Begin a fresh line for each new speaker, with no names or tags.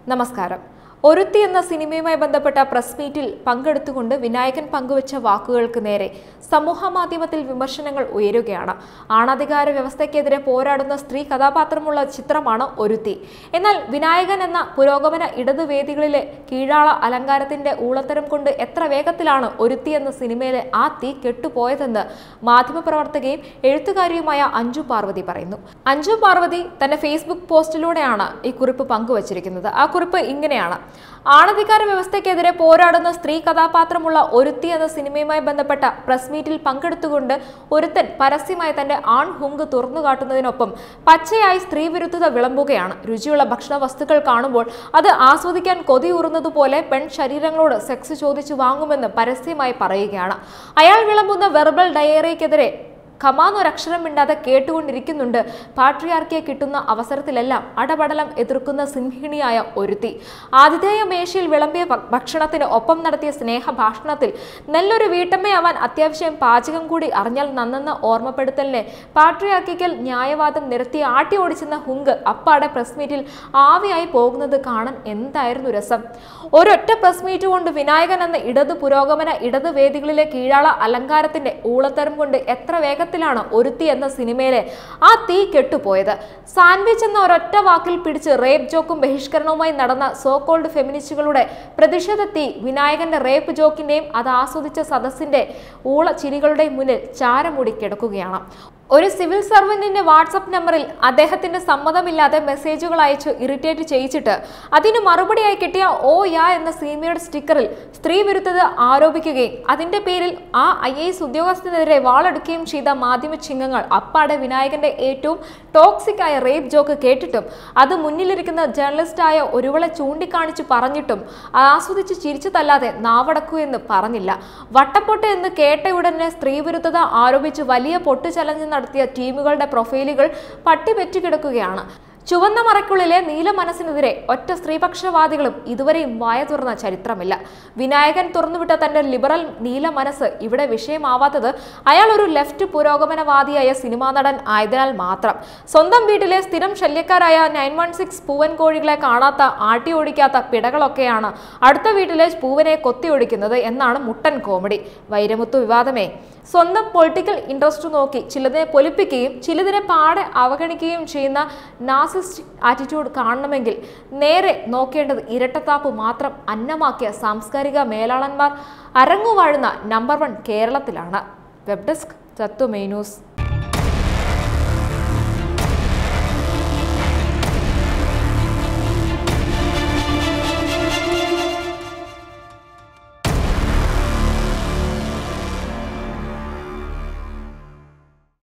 നമസ്കാരം ഒരുത്തി എന്ന സിനിമയുമായി ബന്ധപ്പെട്ട പ്രസ് മീറ്റിൽ പങ്കെടുത്തുകൊണ്ട് വിനായകൻ പങ്കുവച്ച വാക്കുകൾക്ക് നേരെ സമൂഹ മാധ്യമത്തിൽ വിമർശനങ്ങൾ ഉയരുകയാണ് ആണധികാര വ്യവസ്ഥയ്ക്കെതിരെ പോരാടുന്ന സ്ത്രീ കഥാപാത്രമുള്ള ചിത്രമാണ് ഒരുത്തി എന്നാൽ വിനായകൻ എന്ന പുരോഗമന ഇടത് വേദികളിലെ കീഴാള അലങ്കാരത്തിന്റെ ഊളത്തരം കൊണ്ട് എത്ര വേഗത്തിലാണ് ഒരുത്തി എന്ന സിനിമയിലെ ആ തീ കെട്ടുപോയതെന്ന് മാധ്യമപ്രവർത്തകയും എഴുത്തുകാരിയുമായ അഞ്ജു പാർവതി പറയുന്നു അഞ്ജു പാർവതി തന്റെ ഫേസ്ബുക്ക് പോസ്റ്റിലൂടെയാണ് ഈ കുറിപ്പ് പങ്കുവച്ചിരിക്കുന്നത് ആ കുറിപ്പ് ഇങ്ങനെയാണ് ആണധികാര വ്യവസ്ഥയ്ക്കെതിരെ പോരാടുന്ന സ്ത്രീ കഥാപാത്രമുള്ള ഒരുത്തി എന്ന സിനിമയുമായി ബന്ധപ്പെട്ട പ്രസ് മീറ്റിൽ പങ്കെടുത്തുകൊണ്ട് ഒരുത്തൻ പരസ്യമായി തന്റെ ആൺ ഹുങ്ക് തുറന്നു കാട്ടുന്നതിനൊപ്പം പച്ചയായി സ്ത്രീ വിരുദ്ധത വിളമ്പുകയാണ് രുചിയുള്ള ഭക്ഷണ വസ്തുക്കൾ കാണുമ്പോൾ അത് ആസ്വദിക്കാൻ കൊതിയൂറുന്നതുപോലെ പെൺ ശരീരങ്ങളോട് സെക്സ് ചോദിച്ചു വാങ്ങുമെന്ന് പരസ്യമായി പറയുകയാണ് അയാൾ വിളമ്പുന്ന വെർബൽ ഡയറിക്കെതിരെ ഖമാന്നൊരക്ഷരം മിണ്ടാതെ കേട്ടുകൊണ്ടിരിക്കുന്നുണ്ട് പാട്രിയാർക്കിയെ കിട്ടുന്ന അവസരത്തിലെല്ലാം അടപടലം എതിർക്കുന്ന സിംഹിണിയായ ഒരുത്തി ആതിഥേയ മേശയിൽ വിളമ്പിയ ഭ- ഭക്ഷണത്തിന് ഒപ്പം നടത്തിയ സ്നേഹ ഭാഷണത്തിൽ നല്ലൊരു വീട്ടമ്മയാവാൻ അത്യാവശ്യം പാചകം കൂടി അറിഞ്ഞാൽ നന്നെന്ന ഓർമ്മപ്പെടുത്തലിനെ പാട്രിയാർക്കിക്കൽ ന്യായവാദം നിരത്തി ആട്ടി ഓടിച്ചെന്ന ഹുങ്ക് അപ്പാടെ പ്രസ് മീറ്റിൽ ആവിയായി പോകുന്നത് കാണാൻ എന്തായിരുന്നു രസം ഒരൊറ്റ പ്രസ് മീറ്റ് കൊണ്ട് വിനായകൻ എന്ന ഇടത് പുരോഗമന ഇടത് വേദികളിലെ കീഴാള അലങ്കാരത്തിന്റെ ഊളത്തരം കൊണ്ട് എത്ര വേഗത്തിലാണ് ഒരുത്തി എന്ന സിനിമയിലെ ആ തീ കെട്ടുപോയത് സാൻഡ്വിച്ച് എന്ന ഒരൊറ്റ വാക്കിൽ പിടിച്ച് റേപ്പ് ജോക്കും ബഹിഷ്കരണവുമായി നടന്ന സോ കോൾഡ് ഫെമിനിസ്റ്റുകളുടെ പ്രതിഷേധ തീ വിനായകന്റെ റേപ്പ് ജോക്കിന്റെയും അത് ആസ്വദിച്ച സദസ്സിന്റെ ഊള ചിരികളുടെയും മുന്നിൽ ചാരമൂടി കിടക്കുകയാണ് ഒരു സിവിൽ സർവന്റിന്റെ വാട്സപ്പ് നമ്പറിൽ അദ്ദേഹത്തിന്റെ സമ്മതമില്ലാതെ മെസ്സേജുകൾ അയച്ച് ഇറിറ്റേറ്റ് ചെയ്യിച്ചിട്ട് അതിന് മറുപടിയായി കിട്ടിയ ഓ യാ എന്ന സിനിമയുടെ സ്റ്റിക്കറിൽ സ്ത്രീ വിരുദ്ധത ആരോപിക്കുകയും അതിന്റെ പേരിൽ ആ ഐ എസ് ഉദ്യോഗസ്ഥനെതിരെ വാളെടുക്കുകയും ചെയ്ത മാധ്യമ ചിഹ്നങ്ങൾ അപ്പാടെ വിനായകന്റെ ഏറ്റവും ടോക്സിക് ആയ റേപ്പ് ജോക്ക് കേട്ടിട്ടും അത് മുന്നിലിരിക്കുന്ന ജേർണലിസ്റ്റായ ഒരുവളെ ചൂണ്ടിക്കാണിച്ചു പറഞ്ഞിട്ടും ആസ്വദിച്ച് ചിരിച്ചതല്ലാതെ നാവടക്കൂ എന്ന് പറഞ്ഞില്ല വട്ടപ്പൊട്ട് എന്ന് കേട്ടയുടനെ സ്ത്രീ വിരുദ്ധത ആരോപിച്ച് വലിയ പൊട്ടു ചലഞ്ച് നടത്തിയ ടീമുകളുടെ പ്രൊഫൈലുകൾ പട്ടിപെറ്റു കിടക്കുകയാണ് ചുവന്ന മറയ്ക്കുള്ളിലെ നീല മനസ്സിനെതിരെ ഒറ്റ സ്ത്രീപക്ഷവാദികളും ഇതുവരെയും വായ തുറന്ന ചരിത്രമില്ല വിനായകൻ തുറന്നുവിട്ട തന്റെ ലിബറൽ നീല മനസ്സ് ഇവിടെ വിഷയമാവാത്തത് അയാൾ ഒരു ലെഫ്റ്റ് പുരോഗമനവാദിയായ സിനിമാ നടൻ ആയതിനാൽ മാത്രം സ്വന്തം വീട്ടിലെ സ്ഥിരം ശല്യക്കാരായ നയൻ വൺ സിക്സ് പൂവൻ കോഴികളെ കാണാത്ത ആട്ടി ഓടിക്കാത്ത പിടകളൊക്കെയാണ് അടുത്ത വീട്ടിലെ പൂവനെ കൊത്തിയൊടിക്കുന്നത് എന്നാണ് മുട്ടൻ കോമഡി വൈരമുത്തു വിവാദമേ സ്വന്തം പൊളിറ്റിക്കൽ ഇൻട്രസ്റ്റ് നോക്കി ചിലതിനെ പൊലിപ്പിക്കുകയും ചിലതിനെ പാടെ അവഗണിക്കുകയും ചെയ്യുന്ന നാസിസ്റ്റ് ആറ്റിറ്റ്യൂഡ് കാണണമെങ്കിൽ നേരെ നോക്കേണ്ടത് ഇരട്ടത്താപ്പ് മാത്രം അന്നമാക്കിയ സാംസ്കാരിക മേലാളന്മാർ അരങ്ങുവാഴുന്ന നമ്പർ വൺ കേരളത്തിലാണ് വെബ് ഡെസ്ക് തത്വമേ ന്യൂസ്